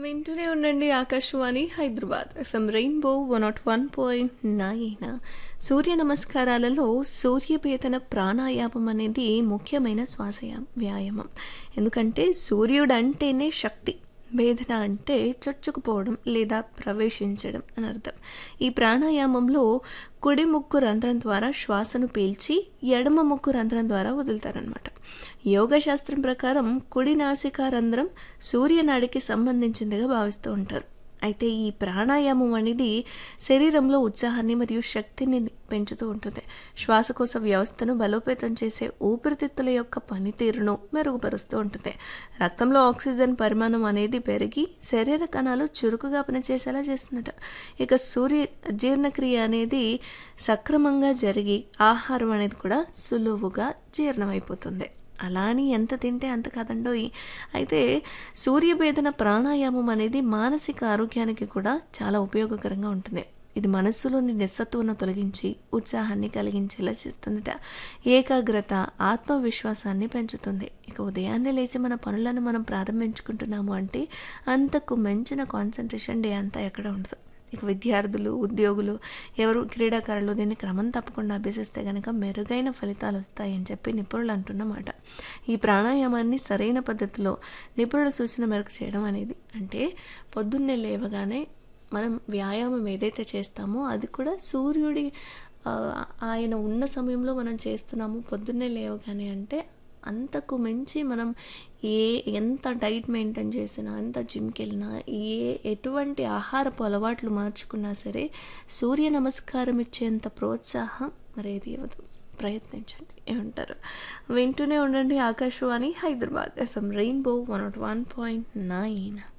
వింటూనే ఉండండి Akashvani Hyderabad FM rainbow one not one point nine సూర్య నమస్కారాలలో సూర్యపేతన ప్రాణాయామం అనేది ముఖ్యమైన శ్వాసయా వ్యాయామం ఎందుకంటే సూర్యుడు అంటేనే శక్తి వేదన అంటే చొచ్చుకుపోవడం లేదా ప్రవేశించడం అని అర్థం ఈ ప్రాణాయామంలో కుడి ముక్కు రంధ్రం ద్వారా శ్వాసను పీల్చి ఎడమ ముక్కు రంధ్రం ద్వారా వదులుతారనమాట యోగ శాస్త్రం ప్రకారం కుడి నాసికా రంధ్రం సూర్యనాడికి సంబంధించిందిగా భావిస్తూ ఉంటారు అయితే ఈ ప్రాణాయామం అనేది శరీరంలో ఉత్సాహాన్ని మరియు శక్తిని పెంచుతూ ఉంటుంది శ్వాసకోశ వ్యవస్థను బలోపేతం చేసే ఊపిరితిత్తుల యొక్క పనితీరును మెరుగుపరుస్తూ ఉంటుంది రక్తంలో ఆక్సిజన్ పరిమాణం అనేది పెరిగి శరీర కణాలు చురుకుగా పనిచేసేలా చేస్తుందట ఇక సూర్య జీర్ణక్రియ అనేది సక్రమంగా జరిగి ఆహారం అనేది కూడా సులువుగా జీర్ణమైపోతుంది అలా అని ఎంత తింటే అంత కాదండోయి అయితే సూర్యభేదన ప్రాణాయామం అనేది మానసిక ఆరోగ్యానికి కూడా చాలా ఉపయోగకరంగా ఉంటుంది ఇది మనస్సులోని నిస్సత్తువును తొలగించి ఉత్సాహాన్ని కలిగించేలా చేస్తుందట ఏకాగ్రత ఆత్మవిశ్వాసాన్ని పెంచుతుంది ఇక ఉదయాన్నే లేచి మన పనులను మనం ప్రారంభించుకుంటున్నాము అంటే అంతకు మించిన కాన్సన్ట్రేషన్ డే అంతా ఎక్కడ ఉండదు ఇక విద్యార్థులు ఉద్యోగులు ఎవరు క్రీడాకారులు దీన్ని క్రమం తప్పకుండా అభ్యసిస్తే కనుక మెరుగైన ఫలితాలు వస్తాయని చెప్పి నిపుణులు అంటున్నమాట ఈ ప్రాణాయామాన్ని సరైన పద్ధతిలో నిపుణుల సూచన మేరకు చేయడం అనేది అంటే పొద్దున్నే లేవగానే మనం వ్యాయామం ఏదైతే చేస్తామో అది కూడా సూర్యుడి ఆ, ఆయన ఉన్న సమయంలో మనం చేస్తున్నాము పొద్దున్నే లేవగానే అంటే అంతకు మించి మనం ఏ ఎంత డైట్ మెయింటైన్ చేసినా ఎంత జిమ్కి వెళ్ళినా ఏ ఎటువంటి ఆహారపు అలవాట్లు మార్చుకున్నా సరే సూర్య నమస్కారం ఇచ్చేంత ప్రోత్సాహం మరేది ఇవ్వదు ప్రయత్నించండి ఏమంటారు వింటూనే ఉండండి Akashvani Hyderabad FM rainbow one not one point nine